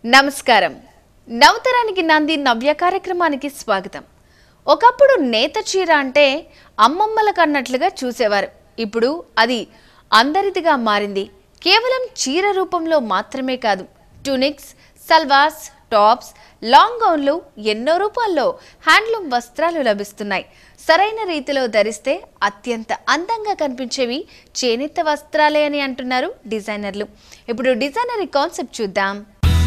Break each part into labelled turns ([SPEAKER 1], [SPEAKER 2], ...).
[SPEAKER 1] నమస్కారం నవతరానికి నంది నవ్య కార్యక్రమానికి స్వాగతం ఒకప్పుడు నేత చీర అంటే అమ్మమ్మలకు అన్నట్లుగా చూసేవారు ఇప్పుడు అది అందరిదిగా మారింది కేవలం చీర రూపంలో మాత్రమే కాదు టూనిక్స్ సల్వార్స్ టాప్స్ లాంగ్ గౌన్లు ఎన్నో రూపాల్లో హ్యాండ్లూమ్ వస్త్రాలు లభిస్తున్నాయి సరైన రీతిలో ధరిస్తే అత్యంత అందంగా కనిపించేవి చేనేత వస్త్రాలే అని అంటున్నారు డిజైనర్లు ఇప్పుడు డిజైనర్ ఈ కాన్సెప్ట్ చూద్దాం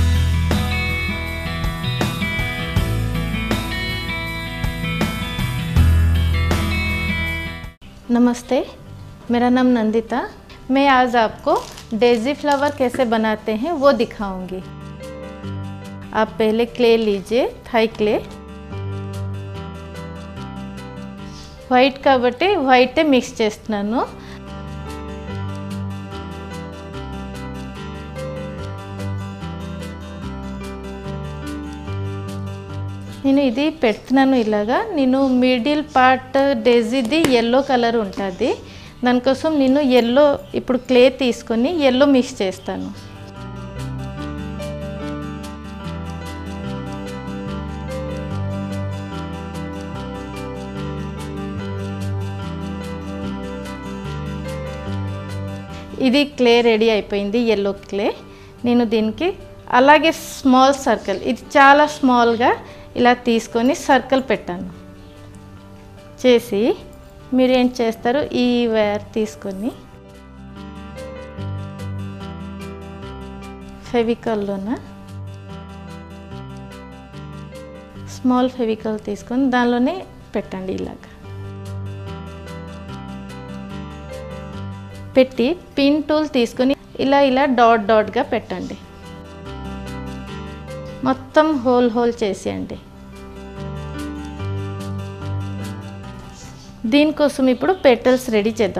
[SPEAKER 2] नमस्ते मेरा नाम नंदिता मैं आज आपको डेजी फ्लावर कैसे बनाते हैं वो दिखाऊंगी आप पहले क्ले लीजिए थाई क्ले వైట్ కాబట్టి వైటే మిక్స్ చేస్తున్నాను నేను ఇది పెడుతున్నాను ఇలాగా నేను మిడిల్ పార్ట్ డెజీది ఎల్లో కలర్ ఉంటుంది దానికోసం నేను ఎల్లో ఇప్పుడు క్లే తీసుకొని ఎల్లో మిక్స్ చేస్తాను ఇది క్లే రెడీ అయిపోయింది ఎల్లో క్లే నేను దీనికి అలాగే స్మాల్ సర్కిల్ ఇది చాలా స్మాల్గా ఇలా తీసుకొని సర్కిల్ పెట్టాను చేసి మీరు ఏం చేస్తారు ఈ వైర్ తీసుకొని ఫెవికల్లోన స్మాల్ ఫెవికల్ తీసుకొని దానిలోనే పెట్టండి ఇలాగా పెట్టి పిన్ టూల్ తీసుకొని ఇలా ఇలా డాట్ డాట్గా పెట్టండి మొత్తం హోల్ హోల్ చేసేయండి దీనికోసం ఇప్పుడు పెటల్స్ రెడీ చేద్దాం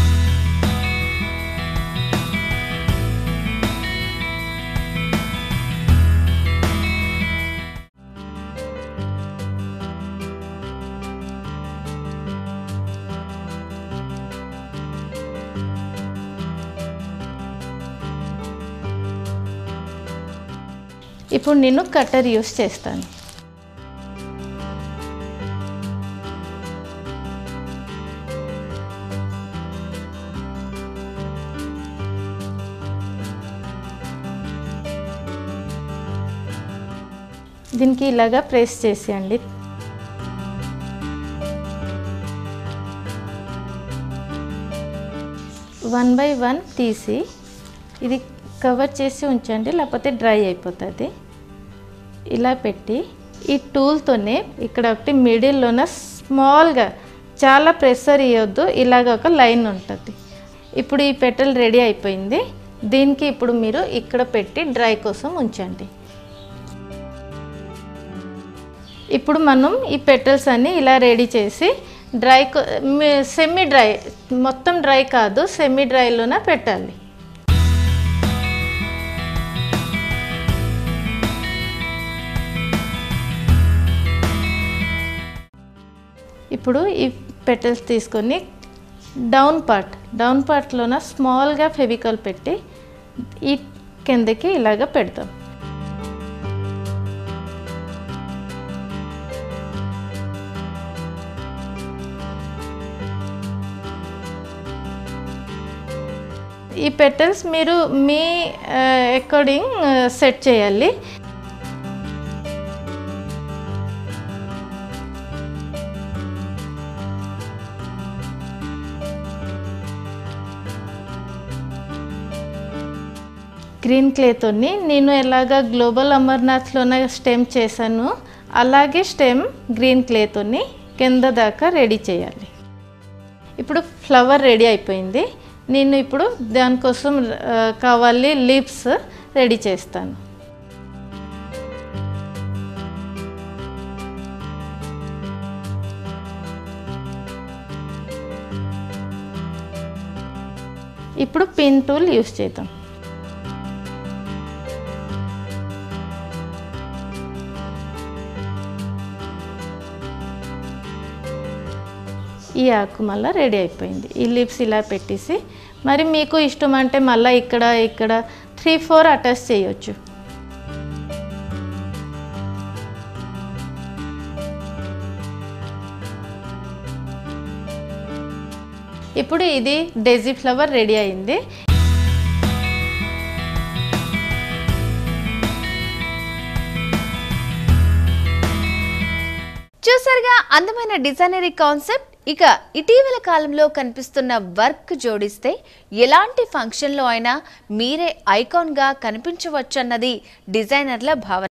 [SPEAKER 2] ఇప్పుడు నేను కట్టర్ యూస్ చేస్తాను దీనికి ఇలాగా ప్రెస్ చేసేయండి వన్ బై వన్ తీసి ఇది కవర్ చేసి ఉంచండి లేకపోతే డ్రై అయిపోతుంది ఇలా పెట్టి ఈ టూల్తోనే ఇక్కడ ఒకటి మిడిల్లోన స్మాల్గా చాలా ప్రెషర్ ఇవ్వద్దు ఇలాగ ఒక లైన్ ఉంటుంది ఇప్పుడు ఈ పెటల్ రెడీ అయిపోయింది దీనికి ఇప్పుడు మీరు ఇక్కడ పెట్టి డ్రై కోసం ఉంచండి ఇప్పుడు మనం ఈ పెటల్స్ అన్ని ఇలా రెడీ చేసి డ్రై సెమీ డ్రై మొత్తం డ్రై కాదు సెమీ డ్రైలోనే పెట్టాలి ఇప్పుడు ఈ పెటల్స్ తీసుకొని డౌన్ పార్ట్ డౌన్ పార్ట్లోన స్మాల్గా ఫెవికాల్ పెట్టి ఈ కిందకి ఇలాగ పెడతాం ఈ పెటల్స్ మీరు మీ అకార్డింగ్ సెట్ చేయాలి గ్రీన్ క్లేతోని నేను ఎలాగ గ్లోబల్ అమర్నాథ్లోనే స్టెమ్ చేశాను అలాగే స్టెమ్ గ్రీన్ క్లేతోని కింద దాకా రెడీ చేయాలి ఇప్పుడు ఫ్లవర్ రెడీ అయిపోయింది నేను ఇప్పుడు దానికోసం ఆ, కావాలి లిప్స్ రెడీ చేస్తాను ఇప్పుడు పిన్ టూల్ యూస్ చేద్దాం ఈ ఆకు మళ్ళీ రెడీ అయిపోయింది ఈ లిప్స్ ఇలా పెట్టేసి మరి మీకు ఇష్టం అంటే మళ్ళీ ఇక్కడ ఇక్కడ త్రీ ఫోర్ అటాచ్ చేయొచ్చు ఇప్పుడు ఇది డెజీ ఫ్లవర్ రెడీ అయింది
[SPEAKER 1] చూసారుగా అందమైన డిజైనరీ కాన్సెప్ట్ ఇక ఇటీవల కాలంలో కనిపిస్తున్న వర్క్ జోడిస్తే ఎలాంటి ఫంక్షన్లో అయినా మీరే ఐకాన్గా కనిపించవచ్చన్నది డిజైనర్ల భావన